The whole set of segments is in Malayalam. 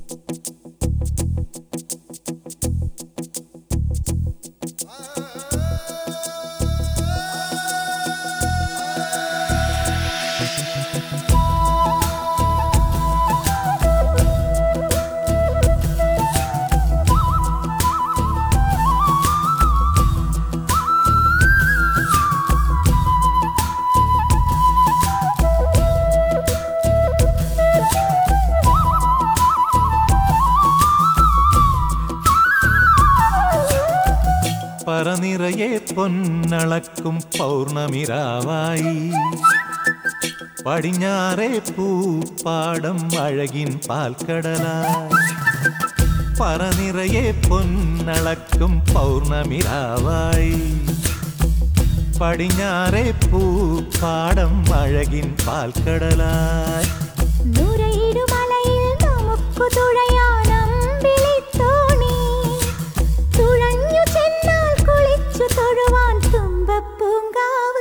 പറനിറയെ പൊന്നളക്കും പൗർണമിരാവായി പടിഞ്ഞാറേ പൂപ്പാടം അഴകിൻ പാൽക്കടലായി പറനിറയെ പൊന്നളക്കും പൗർണമിരാവായി പടിഞ്ഞാറേ പൂപ്പാടം അഴകിൻ പാൽക്കടലായി നുരയിടുമലയിൽ നമുക്കു തുഴയാനമ്പിളിത്തോണി തുഴഞ്ഞു ചെന്നാൽ കുളിച്ചു തൊഴുവാൻ തുമ്പപ്പൂങ്കാവ്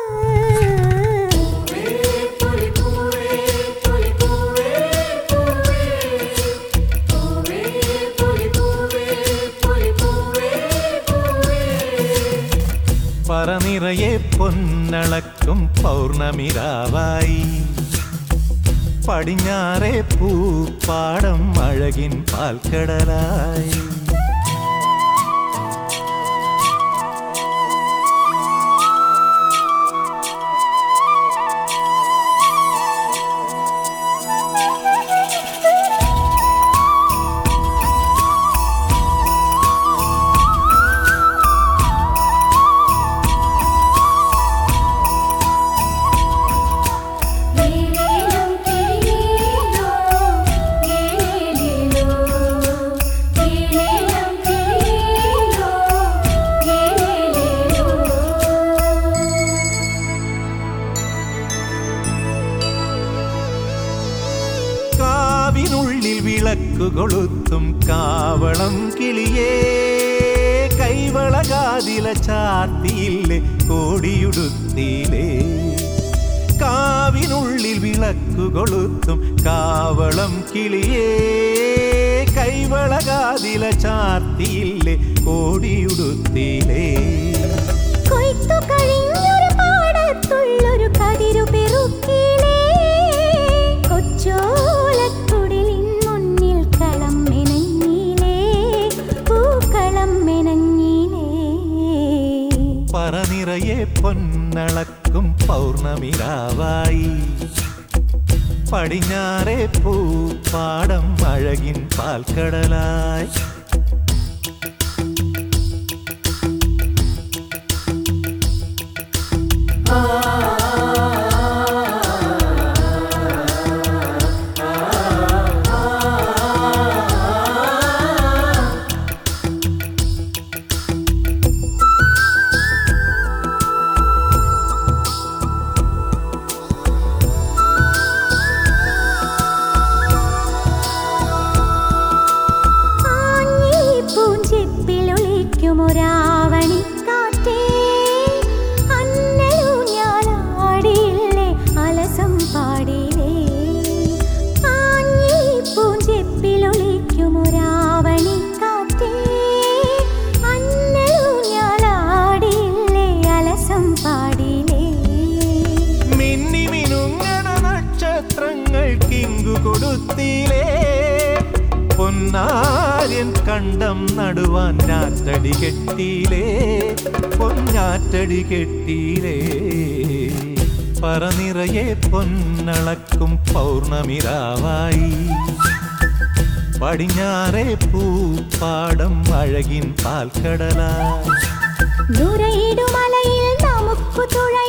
പറനിറയെ പൊന്നളക്കും പൗർണമിരാവായി പടിഞ്ഞാറേ പൂപ്പാടം അഴകിൻ പാൽക്കടലായി ഗേലേലം ഗേലേലോ ഗേലേലോ ഗേലേലം ഗേലേലോ ഗേലേലോ കാവിനുള്ളിൽ വിളക്കു കൊളുത്തും കാവളം കിളിയേ കൈവളകാതില ചാർത്തിയില്ലേ കോടിയുടുത്തിയിലേ കാവിനുള്ളിൽ വിളക്കു കൊളുത്തും കാവളം കിളിയേ കൈവളകാതില ചാർത്തിയില്ലേ കോടിയുടുത്തിയിലേ കൊയ്ത്തു കഴിഞ്ഞൊരു പാടത്തുള്ളൊരു കതിരു പെറുക്കിലേ കൊച്ചോലക്കുടിലിൻ മുന്നിൽ കളം മെനഞ്ഞിലേ പൂക്കളം മെനഞ്ഞിലേ പറനിറയെ പൊന്നളക്കും പൗർണമിരാവായി പടിഞ്ഞാറേ പൂപ്പാടം അഴകിൻ പാൽക്കടലായി ആഞ്ഞി പൂഞ്ചെപ്പിലൊളിക്കുമൊരാവണിക്കാറ്റേ അന്നലൂഞ്ഞാലാടിയില്ലേ അലസം പാടിയില്ലേ ആഞ്ഞി പൂഞ്ചെപ്പിലൊളിക്കുമൊരാവണിക്കാറ്റേ അന്നലൂഞ്ഞാലാടിയില്ലേ അലസം പാടിയില്ലേ മിന്നി മിനുങ്ങണ നക്ഷത്രങ്ങൾ കിങ്കു കൊടുത്തിലേ പൊന്നാര്യൻ കണ്ടം നടുവാൻ ഞാറ്റടി കെട്ടിയിലേ പൊന്നാറ്റടി കെട്ടിയിലേ പറനിറയെ പൊന്നളക്കും പൗർണമിരാവായി പടിഞ്ഞാറേ പൂപ്പാടം അഴകിൻ പാൽക്കടലായി നുരയിടുമലയിൽ നമുക്കു തുഴ